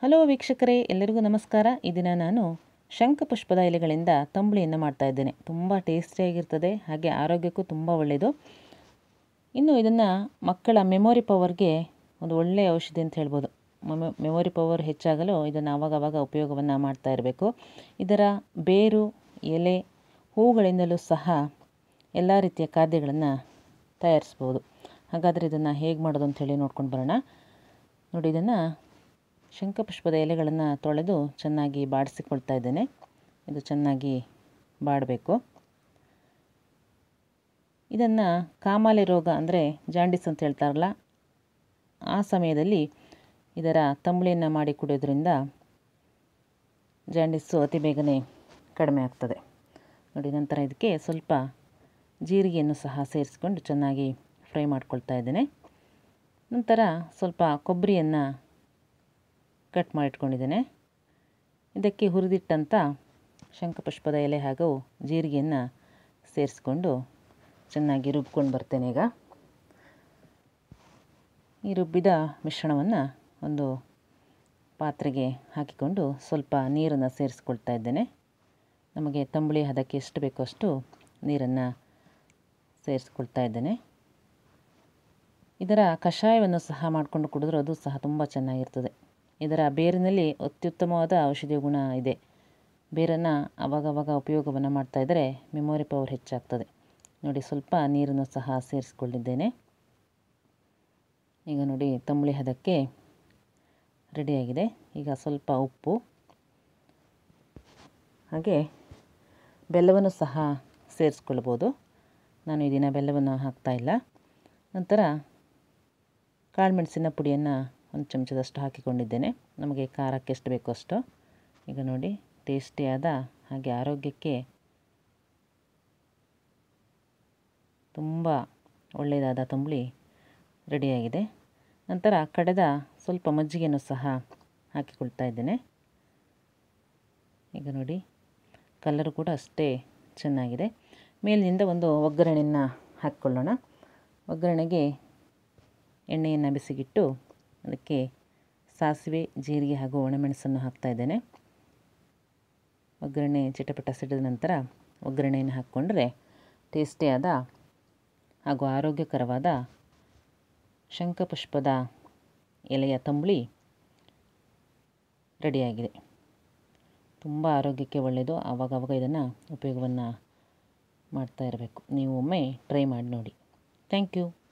hello ವೀಕ್ಷಕರೇ ಎಲ್ಲರಿಗೂ ನಮಸ್ಕಾರ ಈ ದಿನ ನಾನು ಶಂಖಪುಷ್ಪದ ಎಲೆಗಳಿಂದ ತಂಬುಳಿಯನ್ನು ಮಾಡ್ತಾ ಇದ್ದೇನೆ ತುಂಬ ಟೇಸ್ಟಿಯಾಗಿರ್ತದೆ ಹಾಗೆ ಆರೋಗ್ಯಕ್ಕೂ ತುಂಬ ಒಳ್ಳೆಯದು ಇನ್ನು ಇದನ್ನು ಮಕ್ಕಳ ಮೆಮೊರಿ ಪವರ್ಗೆ ಒಂದು ಒಳ್ಳೆಯ ಔಷಧಿ ಅಂತ ಹೇಳ್ಬೋದು ಮೆಮೊ ಮೆಮೊರಿ ಪವರ್ ಹೆಚ್ಚಾಗಲು ಇದನ್ನು ಆವಾಗವಾಗ ಉಪಯೋಗವನ್ನು ಮಾಡ್ತಾ ಇರಬೇಕು ಇದರ ಬೇರು ಎಲೆ ಹೂಗಳಿಂದಲೂ ಸಹ ಎಲ್ಲ ರೀತಿಯ ಖಾದ್ಯಗಳನ್ನು ತಯಾರಿಸ್ಬೋದು ಹಾಗಾದರೆ ಇದನ್ನು ಹೇಗೆ ಮಾಡೋದು ಅಂತ ಹೇಳಿ ನೋಡ್ಕೊಂಡು ಬರೋಣ ನೋಡಿ ಇದನ್ನು ಶಂಖಪುಷ್ಪದ ಎಲೆಗಳನ್ನು ತೊಳೆದು ಚೆನ್ನಾಗಿ ಬಾಡಿಸಿಕೊಳ್ತಾ ಇದ್ದೇನೆ ಇದು ಚೆನ್ನಾಗಿ ಬಾಡಬೇಕು ಇದನ್ನು ಕಾಮಾಲೆ ರೋಗ ಅಂದರೆ ಜಾಂಡಿಸ್ ಅಂತ ಹೇಳ್ತಾರಲ್ಲ ಆ ಸಮಯದಲ್ಲಿ ಇದರ ತಂಬುಳಿಯನ್ನು ಮಾಡಿ ಕುಡಿಯೋದ್ರಿಂದ ಜಾಂಡಿಸ್ಸು ಅತಿ ಬೇಗನೆ ಕಡಿಮೆ ಆಗ್ತದೆ ನೋಡಿ ನಂತರ ಇದಕ್ಕೆ ಸ್ವಲ್ಪ ಜೀರಿಗೆಯನ್ನು ಸಹ ಸೇರಿಸ್ಕೊಂಡು ಚೆನ್ನಾಗಿ ಫ್ರೈ ಮಾಡ್ಕೊಳ್ತಾ ಇದ್ದೇನೆ ನಂತರ ಸ್ವಲ್ಪ ಕೊಬ್ಬರಿಯನ್ನು ಕಟ್ ಮಾಡಿಟ್ಕೊಂಡಿದ್ದೇನೆ ಇದಕ್ಕೆ ಹುರಿದಿಟ್ಟಂಥ ಶಂಖಪುಷ್ಪದ ಎಲೆ ಹಾಗೂ ಜೀರಿಗೆಯನ್ನು ಸೇರಿಸ್ಕೊಂಡು ಚೆನ್ನಾಗಿ ರುಬ್ಕೊಂಡು ಬರ್ತೇನೆ ಈಗ ಈ ರುಬ್ಬಿದ ಮಿಶ್ರಣವನ್ನು ಒಂದು ಪಾತ್ರೆಗೆ ಹಾಕಿಕೊಂಡು ಸ್ವಲ್ಪ ನೀರನ್ನು ಸೇರಿಸ್ಕೊಳ್ತಾ ಇದ್ದೇನೆ ನಮಗೆ ತಂಬುಳಿ ಹದಕ್ಕೆ ಎಷ್ಟು ಬೇಕೋ ಅಷ್ಟು ನೀರನ್ನು ಸೇರಿಸ್ಕೊಳ್ತಾ ಇದ್ದೇನೆ ಇದರ ಕಷಾಯವನ್ನು ಸಹ ಮಾಡಿಕೊಂಡು ಕುಡಿದ್ರೆ ಅದು ಸಹ ತುಂಬ ಚೆನ್ನಾಗಿರ್ತದೆ ಇದರ ಬೇರಿನಲ್ಲಿ ಅತ್ಯುತ್ತಮವಾದ ಔಷಧಿ ಗುಣ ಇದೆ ಬೇರನ್ನು ಅವಾಗವಾಗ ಉಪಯೋಗವನ್ನು ಮಾಡ್ತಾಯಿದ್ದರೆ ಮೆಮೊರಿ ಪವರ್ ಹೆಚ್ಚಾಗ್ತದೆ ನೋಡಿ ಸ್ವಲ್ಪ ನೀರನ್ನು ಸಹ ಸೇರಿಸ್ಕೊಂಡಿದ್ದೇನೆ ಈಗ ನೋಡಿ ತಂಬುಳಿ ಹದಕ್ಕೆ ರೆಡಿಯಾಗಿದೆ ಈಗ ಸ್ವಲ್ಪ ಉಪ್ಪು ಹಾಗೆ ಬೆಲ್ಲವನ್ನು ಸಹ ಸೇರಿಸ್ಕೊಳ್ಬೋದು ನಾನು ಈ ದಿನ ಬೆಲ್ಲವನ್ನು ಹಾಕ್ತಾಯಿಲ್ಲ ನಂತರ ಕಾಳುಮೆಣಸಿನ ಪುಡಿಯನ್ನು ಒಂದು ಚಮಚದಷ್ಟು ಹಾಕಿಕೊಂಡಿದ್ದೇನೆ ನಮಗೆ ಖಾರಕ್ಕೆ ಎಷ್ಟು ಬೇಕೋ ಅಷ್ಟು ಈಗ ನೋಡಿ ಟೇಸ್ಟಿಯಾದ ಹಾಗೆ ಆರೋಗ್ಯಕ್ಕೆ ತುಂಬ ಒಳ್ಳೆಯದಾದ ತಂಬುಳಿ ರೆಡಿಯಾಗಿದೆ ನಂತರ ಕಡೆದ ಸ್ವಲ್ಪ ಮಜ್ಜಿಗೆಯನ್ನು ಸಹ ಹಾಕಿಕೊಳ್ತಾ ಇದ್ದೇನೆ ಈಗ ನೋಡಿ ಕಲರು ಕೂಡ ಅಷ್ಟೇ ಚೆನ್ನಾಗಿದೆ ಮೇಲಿನಿಂದ ಒಂದು ಒಗ್ಗರಣೆಯನ್ನು ಹಾಕ್ಕೊಳ್ಳೋಣ ಒಗ್ಗರಣೆಗೆ ಎಣ್ಣೆಯನ್ನು ಬಿಸಿಗಿಟ್ಟು ಅದಕ್ಕೆ ಸಾಸಿವೆ ಜೀರಿಗೆ ಹಾಗೂ ಒಣಮೆಣಸನ್ನು ಹಾಕ್ತಾ ಇದ್ದೇನೆ ಒಗ್ಗರಣೆ ಚಿಟಪಟ ಸಿಡಿದ ನಂತರ ಒಗ್ಗರಣೆಯನ್ನು ಹಾಕ್ಕೊಂಡ್ರೆ ಟೇಸ್ಟಿಯಾದ ಹಾಗೂ ಆರೋಗ್ಯಕರವಾದ ಶಂಖಪುಷ್ಪದ ಎಲೆಯ ತಂಬುಳಿ ರೆಡಿಯಾಗಿದೆ ತುಂಬ ಆರೋಗ್ಯಕ್ಕೆ ಒಳ್ಳೆಯದು ಆವಾಗವಾಗ ಇದನ್ನು ಉಪಯೋಗವನ್ನು ಮಾಡ್ತಾ ಇರಬೇಕು ನೀವು ಒಮ್ಮೆ ಟ್ರೈ ಮಾಡಿ ನೋಡಿ ಥ್ಯಾಂಕ್ ಯು